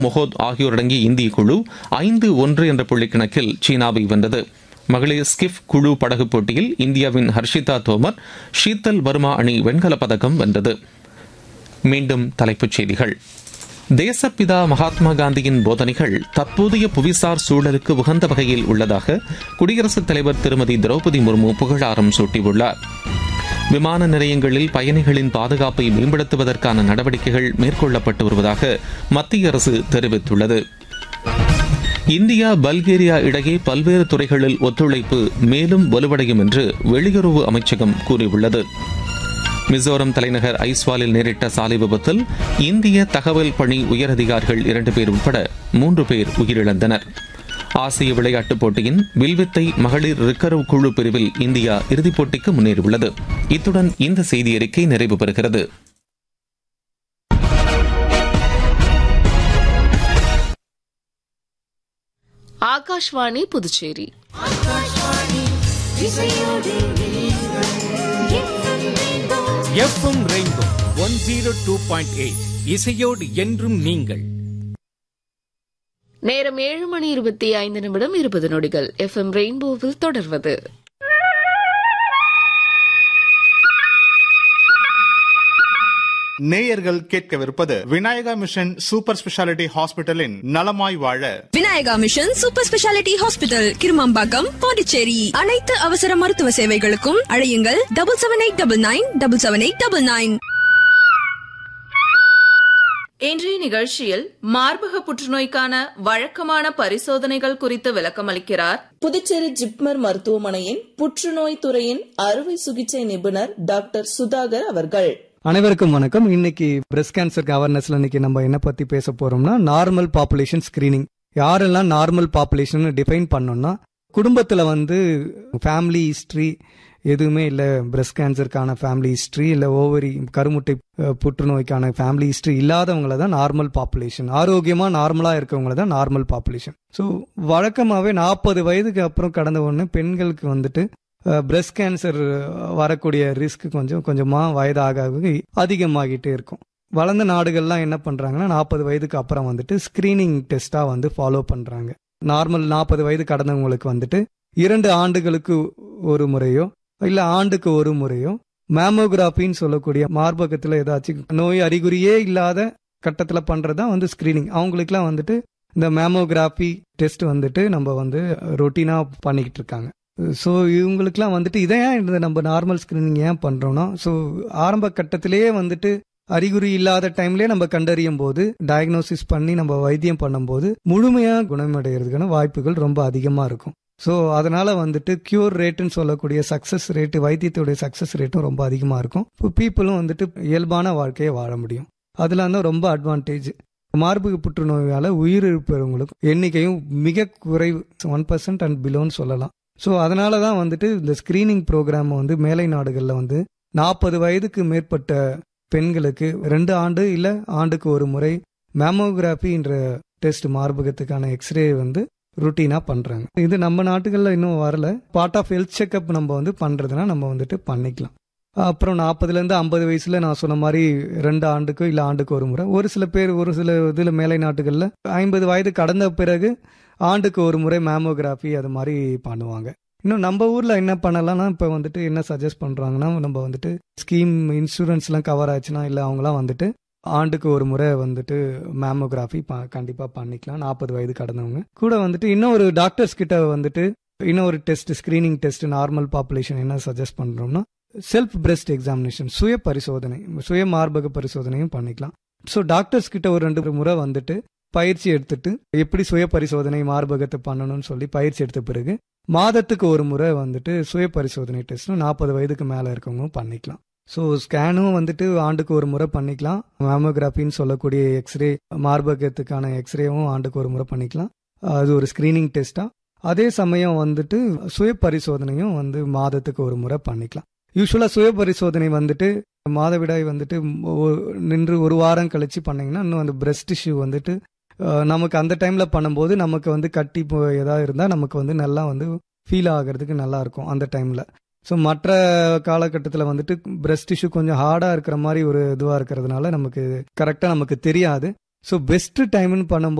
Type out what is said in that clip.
மொஹோத் ஆகியோரடங்கிய இந்திய குழு ஐந்து ஒன்று என்ற புள்ளிக்கணக்கில் சீனாவை வென்றது மகளிர் ஸ்கிஃப் குழு படகு போட்டியில் இந்தியாவின் ஹர்ஷிதா தோமர் ஷீத்தல் வர்மா அணி வெண்கலப் பதக்கம் வென்றது மீண்டும் தலைப்புச் செய்திகள் தேசப்பிதா மகாத்மா காந்தியின் போதனைகள் தற்போதைய புவிசார் சூழலுக்கு உகந்த வகையில் உள்ளதாக குடியரசுத் தலைவர் திருமதி திரௌபதி முர்மு புகழாரம் சூட்டியுள்ளார் விமான நிலையங்களில் பயணிகளின் பாதுகாப்பை மேம்படுத்துவதற்கான நடவடிக்கைகள் மேற்கொள்ளப்பட்டு வருவதாக மத்திய அரசு தெரிவித்துள்ளது இந்தியா பல்கேரியா இடையே பல்வேறு துறைகளில் ஒத்துழைப்பு மேலும் வலுவடையும் என்று வெளியுறவு அமைச்சகம் கூறியுள்ளது மிசோரம் தலைநகர் ஐஸ்வாலில் நேரிட்ட சாலை விபத்தில் இந்திய தகவல் பணி உயரதிகாரிகள் இரண்டு பேர் உட்பட மூன்று பேர் உயிரிழந்தனர் ஆசிய விளையாட்டுப் போட்டியின் வில்வித்தை மகளிர் ரிக்கர்வ் குழு பிரிவில் இந்தியா இறுதிப் போட்டிக்கு முன்னேறியுள்ளது இத்துடன் இந்த செய்தி அறிக்கை நிறைவு பெறுகிறது Akashvani Puducherry FM rainbow one zero two point eight இசையோடு என்றும் நீங்கள் நேரம் ஏழு மணி இருபத்தி ஐந்து நிமிடம் இருபது நொடிகள் எஃப்எம் ரெயின்போவில் தொடர்வது நேயர்கள் கேட்கவிருப்பது விநாயகா மிஷன் சூப்பர் ஸ்பெஷாலிட்டி ஹாஸ்பிட்டலின் நலமாய் வாழ Vinayaka mission super speciality hospital Kirumampakkam Pondicherry அனைத்து அவசர மருத்துவ சேவைகளுக்கும் அழையுங்கள் double seven eight double nine double seven eight double nine இன்றைய நிகழ்ச்சியில் மார்பக புற்றுநோய்க்கான வழக்கமான பரிசோதனைகள் குறித்து விளக்கமளிக்கிறார் புதுச்சேரி ஜிப்மர் மருத்துவமனையின் புற்றுநோய் துறையின் அறுவை சிகிச்சை நிபுணர் டாக்டர் சுதாகர் அவர்கள் அனைவருக்கும் வணக்கம் இன்னைக்கு பிரஸ்ட் கேன்சருக்கு அவேர்னஸ்ல இன்னைக்கு நம்ம என்ன பத்தி பேச போறோம்னா நார்மல் பாப்புலேஷன் ஸ்கிரீனிங் யாரெல்லாம் நார்மல் பாப்புலேஷன் டிஃபைன் பண்ணோம்னா குடும்பத்துல வந்து ஃபேமிலி ஹிஸ்டரி எதுவுமே இல்லை பிரஸ்ட் கேன்சருக்கான ஃபேமிலி ஹிஸ்டரி இல்லை ஓவரி கருமுட்டை அஹ், புற்றுநோய்க்கான ஃபேமிலி ஹிஸ்டரி இல்லாதவங்கள தான் நார்மல் பாப்புலேஷன் ஆரோக்கியமா நார்மலா இருக்கவங்கள தான் நார்மல் பாப்புலேஷன் ஸோ வழக்கமாகவே நாற்பது வயதுக்கு அப்புறம் கடந்த உடனே பெண்களுக்கு வந்துட்டு பிரஸ்ட் கேன்சர் வரக்கூடிய ரிஸ்க் கொஞ்சம் கொஞ்சமா வயதாக ஆக அதிகமாகிட்டே இருக்கும் வளர்ந்த நாடுகள்லாம் என்ன பண்றாங்கன்னா நாற்பது வயதுக்கு அப்புறம் வந்துட்டு ஸ்கிரீனிங் டெஸ்டா வந்து ஃபாலோ பண்றாங்க நார்மல் நாற்பது வயது கடந்தவங்களுக்கு வந்துட்டு இரண்டு ஆண்டுகளுக்கு ஒரு முறையோ இல்ல ஆண்டுக்கு ஒரு முறையோ மேமோகிராபின்னு சொல்லக்கூடிய மார்பகத்துல ஏதாச்சும் நோய் அறிகுறியே இல்லாத கட்டத்துல பண்றதுதான் வந்து ஸ்கிரீனிங் அவங்களுக்குலாம் வந்துட்டு இந்த மேமோகிராபி டெஸ்ட் வந்துட்டு நம்ம வந்து ரொட்டீனா பண்ணிக்கிட்டு இருக்காங்க ஸோ இவங்களுக்குலாம் வந்துட்டு இதை ஏன் இந்த நம்ம நார்மல் ஸ்கிரீனிங் ஏன் பண்றோம்னா ஸோ ஆரம்ப கட்டத்திலேயே வந்துட்டு அறிகுறி இல்லாத டைம்லயே நம்ம கண்டறியும் போது டயக்னோசிஸ் பண்ணி நம்ம வைத்தியம் பண்ணும்போது முழுமையா குணமடைகிறதுக்கான வாய்ப்புகள் ரொம்ப அதிகமா இருக்கும் ஸோ அதனால வந்துட்டு கியூர் ரேட்டுன்னு சொல்லக்கூடிய சக்சஸ் ரேட்டு வைத்தியத்துடைய சக்சஸ் ரேட்டும் ரொம்ப அதிகமா இருக்கும் பீப்புளும் வந்துட்டு இயல்பான வாழ்க்கையை வாழ முடியும் அதெல்லாம் தான் ரொம்ப அட்வான்டேஜ் மார்பக புற்றுநோயால உயிரிழப்பவங்களுக்கு எண்ணிக்கையும் மிக குறைவு ஒன் பர்சன்ட் அண்ட் பிலோன்னு சொல்லலாம் ஸோ அதனால தான் வந்துட்டு இந்த ஸ்கிரீனிங் ப்ரோக்ராம் வந்து மேலை நாடுகளில் வந்து நாற்பது வயதுக்கு மேற்பட்ட பெண்களுக்கு ரெண்டு ஆண்டு இல்லை ஆண்டுக்கு ஒரு முறை மேமோகிராஃபின்ற டெஸ்ட் மார்பகத்துக்கான எக்ஸ்ரே வந்து ருட்டீனா பண்றாங்க இது நம்ம நாட்டுகள்ல இன்னும் வரல பார்ட் ஆஃப் ஹெல்த் செக்அப் நம்ம வந்து பண்றதுனா நம்ம வந்துட்டு பண்ணிக்கலாம் அப்புறம் நாற்பதுல இருந்து ஐம்பது வயசுல நான் சொன்ன மாதிரி ரெண்டு ஆண்டுக்கோ இல்ல ஆண்டுக்கு ஒரு முறை ஒரு சில பேர் ஒரு சில இதுல மேலை நாட்டுகள்ல ஐம்பது வயது கடந்த பிறகு ஆண்டுக்கு ஒரு முறை மேமோகிராஃபி அது மாதிரி பண்ணுவாங்க இன்னும் நம்ம ஊர்ல என்ன பண்ணலாம்னா இப்ப வந்துட்டு என்ன சஜஸ்ட் பண்றாங்கன்னா நம்ம வந்துட்டு ஸ்கீம் இன்சூரன்ஸ் எல்லாம் கவர் ஆச்சுன்னா இல்ல அவங்கலாம் வந்துட்டு ஆண்டுக்கு ஒரு முறை வந்துட்டு மேமோகிராஃபி கண்டிப்பா பண்ணிக்கலாம் நாற்பது வயது கடந்தவங்க கூட வந்துட்டு இன்னொரு டாக்டர்ஸ் கிட்ட வந்துட்டு இன்னொரு test screening test normal population என்ன சஜஸ்ட் பண்றோம்னா செல்ஃப் பிரஸ்ட் எக்ஸாமினேஷன் சுய பரிசோதனை சுய மார்பக பரிசோதனையும் பண்ணிக்கலாம் ஸோ டாக்டர்ஸ் கிட்ட ஒரு ரெண்டு முறை வந்துட்டு பயிற்சி எடுத்துட்டு எப்படி சுய பரிசோதனை மார்பகத்தை பண்ணணும்னு சொல்லி பயிற்சி எடுத்த பிறகு மாதத்துக்கு ஒரு முறை வந்துட்டு சுய பரிசோதனை டெஸ்ட்டும் நாற்பது வயதுக்கு மேலே இருக்கவங்களும் பண்ணிக்கலாம் ஸோ ஸ்கேனும் வந்துட்டு ஆண்டுக்கு ஒரு முறை பண்ணிக்கலாம் மேமோகிராஃபின்னு சொல்லக்கூடிய எக்ஸ்ரே மார்பகத்துக்கான எக்ஸ்ரேவும் ஆண்டுக்கு ஒரு முறை பண்ணிக்கலாம் அது ஒரு ஸ்கிரீனிங் டெஸ்டா அதே சமயம் வந்துட்டு சுய பரிசோதனையும் வந்து மாதத்துக்கு ஒரு முறை பண்ணிக்கலாம் யூஸ்வலா சுய பரிசோதனை வந்துட்டு மாதவிடாய் வந்துட்டு ஒ- நின்று ஒரு வாரம் கழிச்சு பண்ணீங்கன்னா இன்னும் அந்த பிரஸ்ட் டிஷ்யூ வந்துட்டு அஹ், நமக்கு அந்த டைம்ல பண்ணும்போது நமக்கு வந்து கட்டி போ- ஏதாவது இருந்தா நமக்கு வந்து நல்லா வந்து ஃபீல் ஆகிறதுக்கு நல்லா இருக்கும் அந்த டைம்ல ஸோ மற்ற காலகட்டத்தில் வந்துட்டு பிரஸ்ட் டிஷ்யூ கொஞ்சம் ஹார்டாக இருக்கிற மாதிரி ஒரு இதுவாக இருக்கிறதுனால நமக்கு கரெக்டாக நமக்கு தெரியாது ஸோ பெஸ்ட் டைம்னு பண்ணும்போது